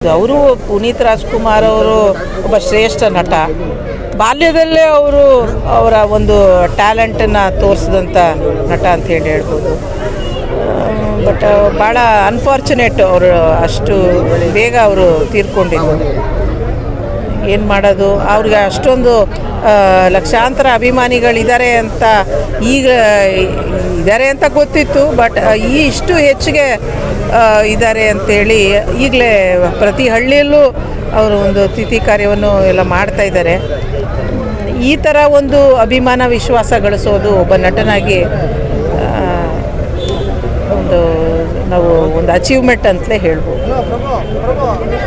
ಅವರು ಪುನೀತ್ ರಾಜ್ಕುಮಾರ್ ಅವರು ಒಬ್ಬ ಶ್ರೇಷ್ಠ ನಟ ಬಾಲ್ಯದಲ್ಲೇ ಅವರು ಅವರ ಒಂದು ಟ್ಯಾಲೆಂಟನ್ನು ತೋರಿಸಿದಂಥ ನಟ ಅಂತ ಹೇಳಿ ಹೇಳ್ಬೋದು ಬಟ್ ಭಾಳ ಅನ್ಫಾರ್ಚುನೇಟ್ ಅವರು ಅಷ್ಟು ಬೇಗ ಅವರು ತೀರ್ಕೊಂಡಿದ್ದು ಏನು ಮಾಡೋದು ಅವ್ರಿಗೆ ಅಷ್ಟೊಂದು ಆ, ಲಕ್ಷಾಂತರ ಅಭಿಮಾನಿಗಳಿದ್ದಾರೆ ಅಂತ ಈಗ ಇದ್ದಾರೆ ಅಂತ ಗೊತ್ತಿತ್ತು ಬಟ್ ಈ ಇಷ್ಟು ಹೆಚ್ಚಿಗೆ ಆ, ಇದ್ದಾರೆ ಅಂತೇಳಿ ಈಗಲೇ ಪ್ರತಿ ಹಳ್ಳಿಯಲ್ಲೂ ಅವರು ಒಂದು ತಿಥಿ ಕಾರ್ಯವನ್ನು ಎಲ್ಲ ಮಾಡ್ತಾ ಇದ್ದಾರೆ ಈ ಥರ ಒಂದು ಅಭಿಮಾನ ವಿಶ್ವಾಸ ಗಳಿಸೋದು ಒಬ್ಬ ನಟನಾಗಿ ಆ, ಒಂದು ನಾವು ಒಂದು ಅಚೀವ್ಮೆಂಟ್ ಅಂತಲೇ ಹೇಳ್ಬೋದು